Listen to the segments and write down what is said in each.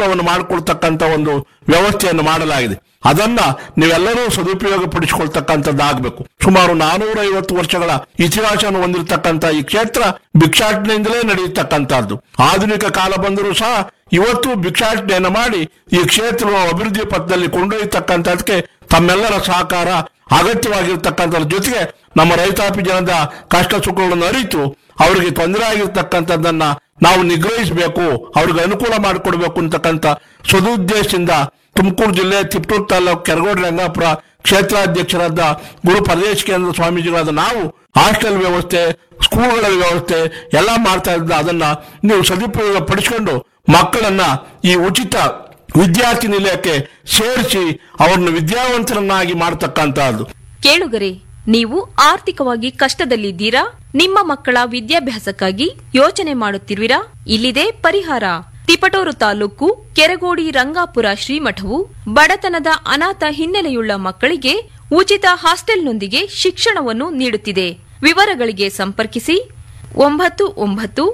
ಅನುಕೂಲವನ್ನು ಮಾಡಿಕೊಳ್ತಕ್ಕಂಥ ಒಂದು ವ್ಯವಸ್ಥೆಯನ್ನು ಮಾಡಲಾಗಿದೆ ಅದನ್ನ ನೀವೆಲ್ಲರೂ ಸದುಪಯೋಗ ಪಡಿಸಿಕೊಳ್ತಕ್ಕಂಥದ್ದಾಗಬೇಕು ಸುಮಾರು ನಾನೂರ ಐವತ್ತು ವರ್ಷಗಳ ಇತಿಹಾಸವನ್ನು ಹೊಂದಿರತಕ್ಕಂಥ ಈ ಕ್ಷೇತ್ರ ಭಿಕ್ಷಾಟನೆಯಿಂದಲೇ ನಡೆಯತಕ್ಕಂಥದ್ದು ಆಧುನಿಕ ಕಾಲ ಬಂದರೂ ಸಹ ಇವತ್ತು ಭಿಕ್ಷಾಟನೆಯನ್ನು ಮಾಡಿ ಈ ಕ್ಷೇತ್ರವನ್ನು ಅಭಿವೃದ್ಧಿ ಪಥದಲ್ಲಿ ಕೊಂಡೊಯ್ಯತಕ್ಕಂಥದಕ್ಕೆ ತಮ್ಮೆಲ್ಲರ ಸಹಕಾರ ಅಗತ್ಯವಾಗಿರ್ತಕ್ಕಂಥದ್ರ ಜೊತೆಗೆ ನಮ್ಮ ರೈತಾಪಿ ಜನದ ಕಷ್ಟ ಸುಖಗಳನ್ನು ಅರಿತು ಅವರಿಗೆ ತೊಂದರೆ ಆಗಿರ್ತಕ್ಕಂಥದ್ದನ್ನ ನಾವು ನಿಗ್ರಹಿಸಬೇಕು ಅವ್ರಿಗೆ ಅನುಕೂಲ ಮಾಡಿಕೊಡ್ಬೇಕು ಅಂತಕ್ಕಂಥ ಸದುದ್ದೇಶದಿಂದ ತುಮಕೂರು ಜಿಲ್ಲೆ ತಿಪ್ಟೂರು ತಾಲೂಕು ಕೆರಗೋಡು ರಂಗಾಪುರ ಕ್ಷೇತ್ರಾಧ್ಯಕ್ಷರಾದ ಗುರು ಪ್ರದೇಶ ಕೇಂದ್ರ ಸ್ವಾಮೀಜಿಗಳಾದ ನಾವು ಹಾಸ್ಟೆಲ್ ವ್ಯವಸ್ಥೆ ಸ್ಕೂಲ್ಗಳ ವ್ಯವಸ್ಥೆ ಎಲ್ಲ ಮಾಡ್ತಾ ಇದ್ದ ಅದನ್ನ ನೀವು ಸದುಪಯೋಗ ಪಡಿಸಿಕೊಂಡು ಮಕ್ಕಳನ್ನ ಈ ಉಚಿತ ವಿದ್ಯಾರ್ಥಿ ನಿಲಯಕ್ಕೆ ಸೇರಿಸಿ ಅವರನ್ನು ವಿದ್ಯಾವಂತರನ್ನಾಗಿ ಮಾಡತಕ್ಕಂತಹದ್ದು ಕೇಳುಗರೆ ನೀವು ಆರ್ಥಿಕವಾಗಿ ಕಷ್ಟದಲ್ಲಿದ್ದೀರಾ ನಿಮ್ಮ ಮಕ್ಕಳ ವಿದ್ಯಾಭ್ಯಾಸಕ್ಕಾಗಿ ಯೋಚನೆ ಮಾಡುತ್ತಿರುವಿರಾ ಇಲ್ಲಿದೆ ಪರಿಹಾರ ತಿಪಟೂರು ತಾಲೂಕು ಕೆರಗೋಡಿ ರಂಗಾಪುರ ಶ್ರೀಮಠವು ಬಡತನದ ಅನಾಥ ಹಿನ್ನೆಲೆಯುಳ್ಳ ಮಕ್ಕಳಿಗೆ ಉಚಿತ ಹಾಸ್ಟೆಲ್ನೊಂದಿಗೆ ಶಿಕ್ಷಣವನ್ನು ನೀಡುತ್ತಿದೆ ವಿವರಗಳಿಗೆ ಸಂಪರ್ಕಿಸಿ ಒಂಬತ್ತು ಒಂಬತ್ತು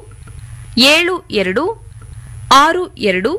ಏಳು ಎರಡು ಆರು ಎರಡು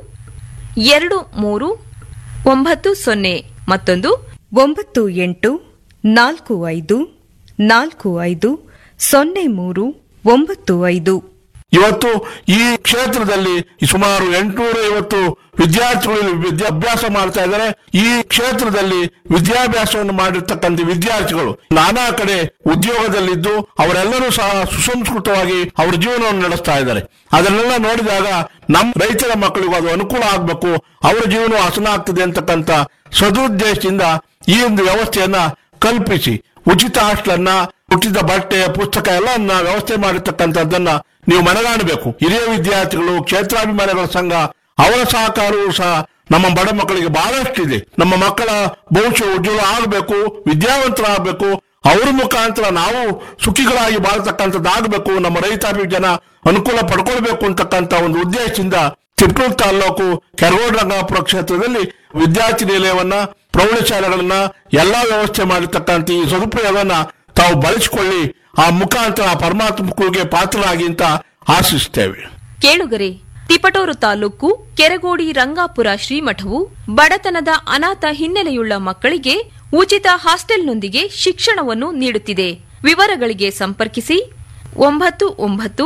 ಎರಡು ಮೂರು ಒಂಬತ್ತು ಸೊನ್ನೆ ಮತ್ತೊಂದು ಒಂಬತ್ತು ಎಂಟು ನಾಲ್ಕು ಐದು ನಾಲ್ಕು ಐದು ಸೊನ್ನೆ ಮೂರು ಒಂಬತ್ತು ಐದು ಇವತ್ತು ಈ ಕ್ಷೇತ್ರದಲ್ಲಿ ಸುಮಾರು ಎಂಟುನೂರ ಐವತ್ತು ವಿದ್ಯಾರ್ಥಿಗಳು ವಿದ್ಯಾಭ್ಯಾಸ ಮಾಡ್ತಾ ಇದ್ದಾರೆ ಈ ಕ್ಷೇತ್ರದಲ್ಲಿ ವಿದ್ಯಾಭ್ಯಾಸವನ್ನು ಮಾಡಿರ್ತಕ್ಕಂಥ ವಿದ್ಯಾರ್ಥಿಗಳು ನಾನಾ ಕಡೆ ಉದ್ಯೋಗದಲ್ಲಿದ್ದು ಅವರೆಲ್ಲರೂ ಸಹ ಸುಸಂಸ್ಕೃತವಾಗಿ ಅವರ ಜೀವನವನ್ನು ನಡೆಸ್ತಾ ಇದ್ದಾರೆ ಅದನ್ನೆಲ್ಲ ನೋಡಿದಾಗ ನಮ್ಮ ರೈತರ ಮಕ್ಕಳಿಗೂ ಅದು ಅನುಕೂಲ ಆಗಬೇಕು ಅವರ ಜೀವನ ಹಸನ ಆಗ್ತದೆ ಅಂತಕ್ಕಂಥ ಸದುದ್ದೇಶದಿಂದ ಈ ಒಂದು ವ್ಯವಸ್ಥೆಯನ್ನ ಕಲ್ಪಿಸಿ ಉಚಿತ ಹಾಸ್ಟೆಲನ್ನ ಉಚಿತ ಬಟ್ಟೆ ಪುಸ್ತಕ ಎಲ್ಲವನ್ನ ವ್ಯವಸ್ಥೆ ಮಾಡಿರ್ತಕ್ಕಂಥದ್ದನ್ನ ನೀವು ಮನಗಾಣಬೇಕು ಹಿರಿಯ ವಿದ್ಯಾರ್ಥಿಗಳು ಕ್ಷೇತ್ರಾಭಿಮಾನಿಗಳ ಸಂಘ ಅವರ ಸಹಕಾರವೂ ಸಹ ನಮ್ಮ ಬಡ ಮಕ್ಕಳಿಗೆ ಬಹಳಷ್ಟಿದೆ ನಮ್ಮ ಮಕ್ಕಳ ಭವಿಷ್ಯ ಉಜ್ವಲ ಆಗಬೇಕು ವಿದ್ಯಾವಂತರಾಗಬೇಕು ಅವ್ರ ಮುಖಾಂತರ ನಾವು ಸುಖಿಗಳಾಗಿ ಬಾಳ್ತಕ್ಕಂಥದ್ದಾಗಬೇಕು ನಮ್ಮ ರೈತಾಪಿ ಜನ ಅನುಕೂಲ ಪಡ್ಕೊಳ್ಬೇಕು ಅಂತಕ್ಕಂಥ ಒಂದು ಉದ್ದೇಶದಿಂದ ತಿಪ್ಪೂರು ತಾಲೂಕು ಕೆರಗೋಡು ರಂಗಾಪುರ ಕ್ಷೇತ್ರದಲ್ಲಿ ವಿದ್ಯಾರ್ಥಿ ನಿಲಯವನ್ನ ಪ್ರೌಢಶಾಲೆಗಳನ್ನ ಎಲ್ಲಾ ವ್ಯವಸ್ಥೆ ಮಾಡಿರ್ತಕ್ಕಂಥ ಈ ಸದುಪಯೋಗವನ್ನ ತಾವು ಬಳಸಿಕೊಳ್ಳಿ ಆ ಮುಖಾಂತರ ಆ ಪರಮಾತ್ಮಕ್ಕೆ ಪಾತ್ರರಾಗಿ ಅಂತ ಆಶಿಸ್ತೇವೆ ಕೇಳುಗರೆ ತಿಪಟೂರು ತಾಲೂಕು ಕೆರಗೋಡಿ ರಂಗಾಪುರ ಶ್ರೀಮಠವು ಬಡತನದ ಅನಾಥ ಹಿನ್ನೆಲೆಯುಳ್ಳ ಮಕ್ಕಳಿಗೆ ಉಚಿತ ಹಾಸ್ಟೆಲ್ನೊಂದಿಗೆ ಶಿಕ್ಷಣವನ್ನು ನೀಡುತ್ತಿದೆ ವಿವರಗಳಿಗೆ ಸಂಪರ್ಕಿಸಿ ಒಂಬತ್ತು ಒಂಬತ್ತು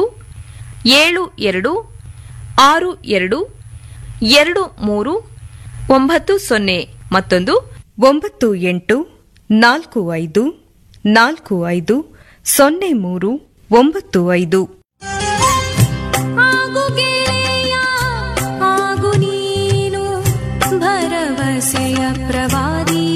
ಏಳು ಎರಡು ಆರು ಎರಡು ಎರಡು ಮೂರು ಒಂಬತ್ತು ಸೊನ್ನೆ ಮತ್ತೊಂದು ಒಂಬತ್ತು ಎಂಟು ನಾಲ್ಕು ಐದು ನಾಲ್ಕು ಐದು ಸೊನ್ನೆ ಮೂರು ಒಂಬತ್ತು ಐದು ಆಗು ಗೆಳೆಯ ಆಗು ನೀನು ಭರವಸೆಯ ಪ್ರವಾದಿ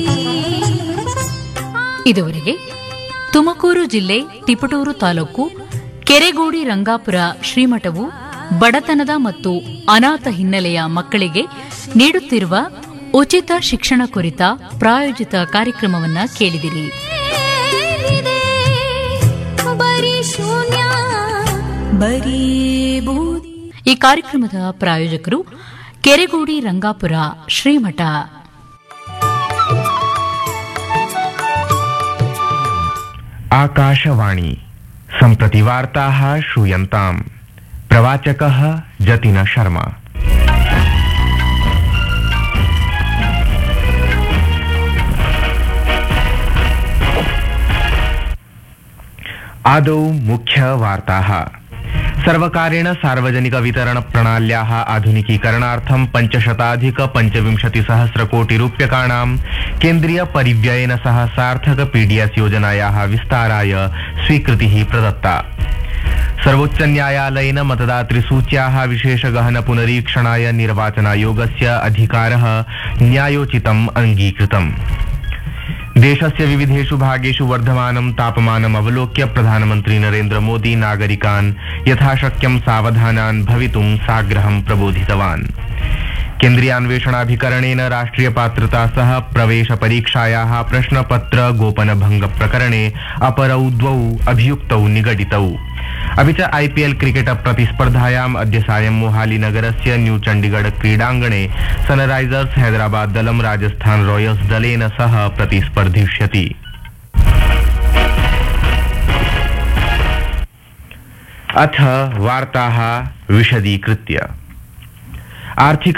ಇದುವರೆಗೆ ತುಮಕೂರು ಜಿಲ್ಲೆ ತಿಪಟೂರು ತಾಲೂಕು ಕೆರೆಗೋಡಿ ರಂಗಾಪುರ ಶ್ರೀಮಠವು ಬಡತನದ ಮತ್ತು ಅನಾಥ ಹಿನ್ನೆಲೆಯ ಮಕ್ಕಳಿಗೆ ನೀಡುತ್ತಿರುವ ಉಚಿತ ಶಿಕ್ಷಣ ಕುರಿತ ಪ್ರಾಯೋಜಿತ ಕಾರ್ಯಕ್ರಮವನ್ನ ಕೇಳಿದಿರಿ ಏನಿದೆ ಬರೀ ಶೂನ್ಯ ಬರೀ ಬೂದಿ ಈ ಕಾರ್ಯಕ್ರಮದ ಪ್ರಾಯೋಜಕರು ಕೆರೆಗೋಡಿ ರಂಗಾಪುರ ಶ್ರೀಮಠ आकाशवाणी सम्प्रति वार्ताः श्रूयन्ताम् प्रवाचकः जतिन शर्मा आदौ मुख्यवार्ताः सर्वकारेण सार्वजनिकवितरणप्रणाल्याः आधुनिकीकरणार्थं पञ्चशताधिक पञ्चविंशतिसहस्रकोटिरूप्यकाणां केन्द्रीयपरिव्ययेन सह सार्थक पीडीएस योजनायाः विस्ताराय स्वीकृतिः प्रदत्ता सर्वोच्चन्यायालयेन मतदातृसूच्याः विशेषगहन पुनरीक्षणाय निर्वाचनायोगस्य अधिकारः न्यायोचितम् अङ्गीकृतम् देशस्य विविधेषु भागेषु वर्धमानं तापमानम् अवलोक्य प्रधानमन्त्री नरेन्द्र मोदी नागरिकान् यथाशक्यं सावधानान् भवितुं साग्रहं प्रबोधितवान् केन्द्रीयान्वेषणाभिकरणेन राष्ट्रियपात्रता सह प्रवेशपरीक्षायाः प्रश्नपत्र गोपनभङ्ग प्रकरणे अपरौ द्वौ अभियुक्तौ निगडितौ अपि च आईपीएल क्रिकेट प्रतिस्पर्धायाम् अद्य सायं मोहालीनगरस्य न्यू चण्डीगढ़ क्रीडाङ्गणे सनराइजर्स हैदराबाद दलं राजस्थान रॉयल्स दलेन सह प्रतिस्पर्धिष्यति अथ वार्ताः विशदीकृत्य आर्थिक